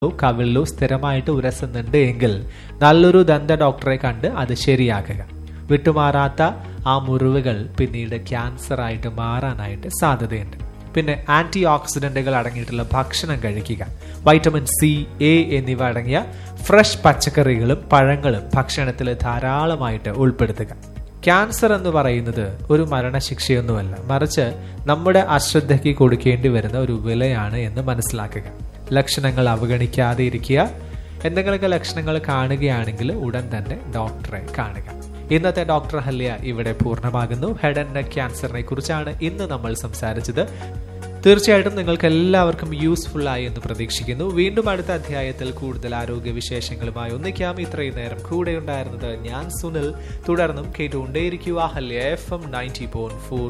കവിളിലോ സ്ഥിരമായിട്ട് ഉരസുന്നുണ്ട് എങ്കിൽ നല്ലൊരു ദന്ത ഡോക്ടറെ കണ്ട് അത് ശരിയാക്കുക വിട്ടുമാറാത്ത ആ മുറിവുകൾ പിന്നീട് ക്യാൻസർ ആയിട്ട് മാറാനായിട്ട് സാധ്യതയുണ്ട് പിന്നെ ആന്റി ഓക്സിഡന്റുകൾ അടങ്ങിയിട്ടുള്ള ഭക്ഷണം കഴിക്കുക വൈറ്റമിൻ സി എ എന്നിവ അടങ്ങിയ ഫ്രഷ് പച്ചക്കറികളും പഴങ്ങളും ഭക്ഷണത്തിൽ ധാരാളമായിട്ട് ഉൾപ്പെടുത്തുക ക്യാൻസർ എന്ന് പറയുന്നത് ഒരു മരണശിക്ഷയൊന്നുമല്ല മറിച്ച് നമ്മുടെ അശ്രദ്ധയ്ക്ക് കൊടുക്കേണ്ടി വരുന്ന ഒരു വിലയാണ് എന്ന് മനസ്സിലാക്കുക ലക്ഷണങ്ങൾ അവഗണിക്കാതെ ഇരിക്കുക എന്തെങ്കിലുമൊക്കെ ലക്ഷണങ്ങൾ കാണുകയാണെങ്കിൽ ഉടൻ തന്നെ ഡോക്ടറെ കാണുക ഇന്നത്തെ ഡോക്ടർ ഹല്യ ഇവിടെ പൂർണ്ണമാകുന്നു ഹെഡ് ആൻഡ് നെക്ക് ക്യാൻസറിനെ കുറിച്ചാണ് ഇന്ന് നമ്മൾ സംസാരിച്ചത് തീർച്ചയായിട്ടും നിങ്ങൾക്ക് എല്ലാവർക്കും യൂസ്ഫുൾ ആയി എന്ന് പ്രതീക്ഷിക്കുന്നു വീണ്ടും അടുത്ത അധ്യായത്തിൽ കൂടുതൽ ആരോഗ്യ വിശേഷങ്ങളുമായി ഒന്നിക്കാം ഇത്രയും നേരം കൂടെ ഉണ്ടായിരുന്നത് ഞാൻ സുനിൽ തുടർന്നും കേട്ടുകൊണ്ടേയിരിക്കുക ഹല്യ F M ninety point four